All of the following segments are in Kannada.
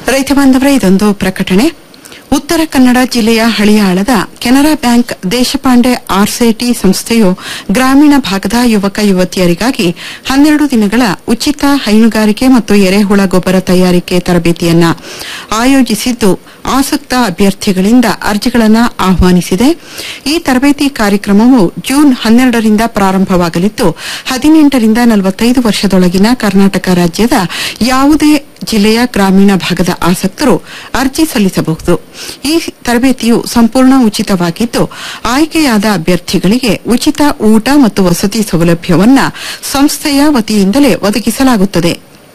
ರೈತ ಬಾಂಧವರೇ ಇದೊಂದು ಪ್ರಕಟಣೆ ಉತ್ತರ ಕನ್ನಡ ಜಿಲ್ಲೆಯ ಹಳಿಯಾಳದ ಕೆನರಾ ಬ್ಯಾಂಕ್ ದೇಶಪಾಂಡೆ ಆರ್ಸಿಟಿ ಸಂಸ್ಥೆಯು ಗ್ರಾಮೀಣ ಭಾಗದ ಯುವಕ ಯುವತಿಯರಿಗಾಗಿ ಹನ್ನೆರಡು ದಿನಗಳ ಉಚಿತ ಹೈನುಗಾರಿಕೆ ಮತ್ತು ಎರೆಹುಳ ಗೊಬ್ಬರ ತಯಾರಿಕೆ ತರಬೇತಿಯನ್ನ ಆಯೋಜಿಸಿದ್ದು ಆಸಕ್ತ ಅಭ್ಯರ್ಥಿಗಳಿಂದ ಅರ್ಜಿಗಳನ್ನು ಆಹ್ವಾನಿಸಿದೆ ಈ ತರಬೇತಿ ಕಾರ್ಯಕ್ರಮವು ಜೂನ್ ಹನ್ನೆರಡರಿಂದ ಪ್ರಾರಂಭವಾಗಲಿದ್ದು ಹದಿನೆಂಟರಿಂದ ನಲವತ್ತೈದು ವರ್ಷದೊಳಗಿನ ಕರ್ನಾಟಕ ರಾಜ್ಯದ ಯಾವುದೇ ಜಿಲ್ಲೆಯ ಗ್ರಾಮೀಣ ಭಾಗದ ಆಸಕ್ತರು ಅರ್ಜಿ ಸಲ್ಲಿಸಬಹುದು ಈ ತರಬೇತಿಯು ಸಂಪೂರ್ಣ ಉಚಿತವಾಗಿದ್ದು ಆಯ್ಕೆಯಾದ ಅಭ್ಯರ್ಥಿಗಳಿಗೆ ಉಚಿತ ಊಟ ಮತ್ತು ವಸತಿ ಸೌಲಭ್ಯವನ್ನ ಸಂಸ್ಥೆಯ ವತಿಯಿಂದಲೇ ಒದಗಿಸಲಾಗುತ್ತದೆ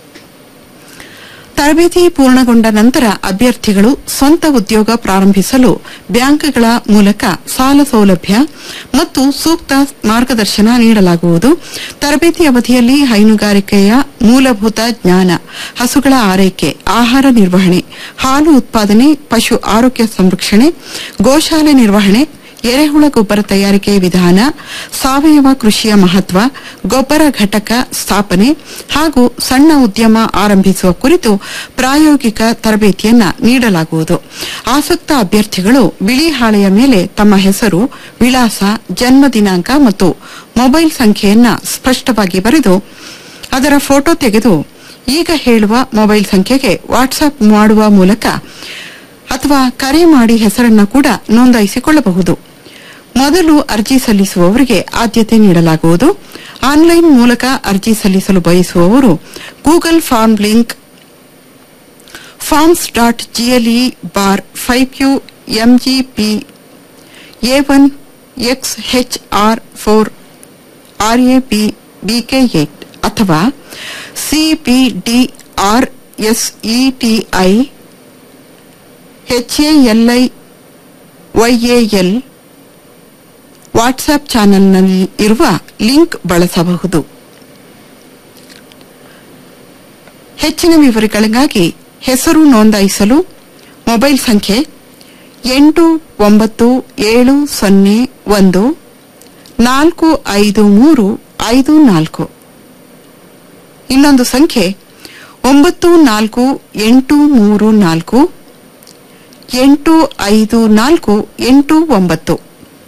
ತರಬೇತಿ ಪೂರ್ಣಗೊಂಡ ನಂತರ ಅಭ್ಯರ್ಥಿಗಳು ಸ್ವಂತ ಉದ್ಯೋಗ ಪ್ರಾರಂಭಿಸಲು ಬ್ಯಾಂಕ್ಗಳ ಮೂಲಕ ಸಾಲ ಸೌಲಭ್ಯ ಮತ್ತು ಸೂಕ್ತ ಮಾರ್ಗದರ್ಶನ ನೀಡಲಾಗುವುದು ತರಬೇತಿ ಅವಧಿಯಲ್ಲಿ ಹೈನುಗಾರಿಕೆಯ ಮೂಲಭೂತ ಜ್ಞಾನ ಹಸುಗಳ ಆರೈಕೆ ಆಹಾರ ನಿರ್ವಹಣೆ ಹಾಲು ಉತ್ಪಾದನೆ ಪಶು ಆರೋಗ್ಯ ಸಂರಕ್ಷಣೆ ಗೋಶಾಲೆ ನಿರ್ವಹಣೆ ಎರೆಹುಳ ಗೊಬ್ಬರ ತಯಾರಿಕೆ ವಿಧಾನ ಸಾವಯವ ಕೃಷಿಯ ಮಹತ್ವ ಗೊಬ್ಬರ ಘಟಕ ಸ್ಥಾಪನೆ ಹಾಗೂ ಸಣ್ಣ ಉದ್ಯಮ ಆರಂಭಿಸುವ ಕುರಿತು ಪ್ರಾಯೋಗಿಕ ತರಬೇತಿಯನ್ನ ನೀಡಲಾಗುವುದು ಆಸಕ್ತ ಅಭ್ಯರ್ಥಿಗಳು ಬಿಳಿ ಹಾಳೆಯ ಮೇಲೆ ತಮ್ಮ ಹೆಸರು ವಿಳಾಸ ಜನ್ಮ ದಿನಾಂಕ ಮತ್ತು ಮೊಬೈಲ್ ಸಂಖ್ಯೆಯನ್ನ ಸ್ಪಷ್ಟವಾಗಿ ಬರೆದು ಅದರ ಫೋಟೋ ತೆಗೆದು ಈಗ ಹೇಳುವ ಮೊಬೈಲ್ ಸಂಖ್ಯೆಗೆ ವಾಟ್ಸ್ಆಪ್ ಮಾಡುವ ಮೂಲಕ ಅಥವಾ ಕರೆ ಮಾಡಿ ಹೆಸರನ್ನು ಕೂಡ ನೋಂದಾಯಿಸಿಕೊಳ್ಳಬಹುದು ಮೊದಲು ಅರ್ಜಿ ಸಲ್ಲಿಸುವವರಿಗೆ ಆದ್ಯತೆ ನೀಡಲಾಗುವುದು ಆನ್ಲೈನ್ ಮೂಲಕ ಅರ್ಜಿ ಸಲ್ಲಿಸಲು ಬಯಸುವವರು Google form link forms dot GLE bar five Q MGP A one X H R four R A B BK eight ಅಥವಾ ಸಿಬಿಡಿಆರ್ ಎಸ್ಇಟಿಐ ಎಚ್ಎಎಲ್ಐ ವೈಎಎಲ್ ವಾಟ್ಸ್ಆಪ್ ಚಾನೆಲ್ನಲ್ಲಿ ಇರುವ ಲಿಂಕ್ ಬಳಸಬಹುದು ಹೆಚ್ಚಿನ ವಿವರಗಳಿಗಾಗಿ ಹೆಸರು ನೋಂದಾಯಿಸಲು ಮೊಬೈಲ್ ಸಂಖ್ಯೆ ಎಂಟು ಒಂಬತ್ತು ಏಳು ಸೊನ್ನೆ ಒಂದು ನಾಲ್ಕು ಐದು ಮೂರು ಐದು ನಾಲ್ಕು ಇನ್ನೊಂದು ಸಂಖ್ಯೆ ಒಂಬತ್ತು ನಾಲ್ಕು ಎಂಟು ಮೂರು ನಾಲ್ಕು ಎಂಟು ಐದು ನಾಲ್ಕು ಎಂಟು ಒಂಬತ್ತು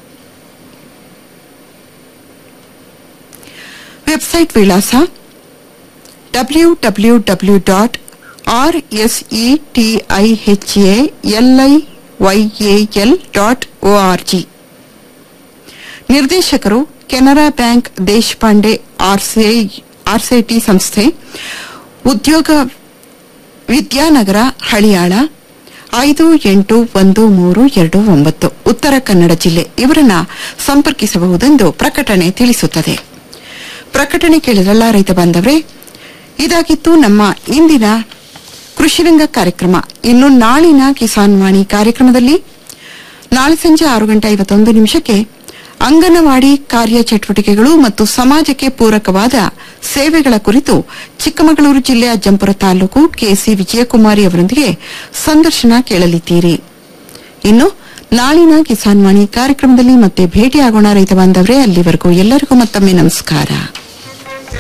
ವೆಬ್ಸೈಟ್ ವಿಳಾಸ W W W dot R S E T I H A L I Y A L dot ORG ನಿರ್ದೇಶಕರು ಕೆನರಾ ಬ್ಯಾಂಕ್ ದೇಶಪಾಂಡೆ ಆರ್ಸಿಟಿ ಸಂಸ್ಥೆ ಉದ್ಯೋಗ ವಿದ್ಯಾನಗರ ಹಳಿಯಾಳ ಐದು ಎಂಟು ಒಂದು ಮೂರು ಎರಡು ಒಂಬತ್ತು ಉತ್ತರ ಕನ್ನಡ ಜಿಲ್ಲೆ ಇವರನ್ನ ಸಂಪರ್ಕಿಸಬಹುದೆಂದು ಪ್ರಕಟಣೆ ತಿಳಿಸುತ್ತದೆ ಪ್ರಕಟಣೆ ಕೇಳಿರಲ್ಲ ರೈತ ಬಾಂಧವರೇ ಇದಾಗಿತ್ತು ನಮ್ಮ ಇಂದಿನ ಕೃಷಿರಂಗ ಕಾರ್ಯಕ್ರಮ ಇನ್ನು ನಾಳಿನ ಕಿಸಾನ್ ವಾಣಿ ಕಾರ್ಯಕ್ರಮದಲ್ಲಿ ನಾಳೆ ಸಂಜೆ ಆರು ಗಂಟೆ ಐವತ್ತೊಂದು ನಿಮಿಷಕ್ಕೆ ಅಂಗನವಾಡಿ ಕಾರ್ಯಚಟುವಟಿಕೆಗಳು ಮತ್ತು ಸಮಾಜಕ್ಕೆ ಪೂರಕವಾದ ಸೇವೆಗಳ ಕುರಿತು ಚಿಕ್ಕಮಗಳೂರು ಜಿಲ್ಲೆ ಅಜ್ಜಂಪುರ ತಾಲೂಕು ಕೆಸಿ ವಿಜಯಕುಮಾರಿ ಅವರೊಂದಿಗೆ ಸಂದರ್ಶನ ಕೇಳಲಿದ್ದೀರಿ ಇನ್ನು ನಾಳಿನ ಕಿಸಾನ್ ವಾಣಿ ಕಾರ್ಯಕ್ರಮದಲ್ಲಿ ಮತ್ತೆ ಭೇಟಿಯಾಗೋಣ ರೈತ ಬಾಂಧವರೇ ಅಲ್ಲಿವರೆಗೂ ಎಲ್ಲರಿಗೂ ಮತ್ತೊಮ್ಮೆ ನಮಸ್ಕಾರ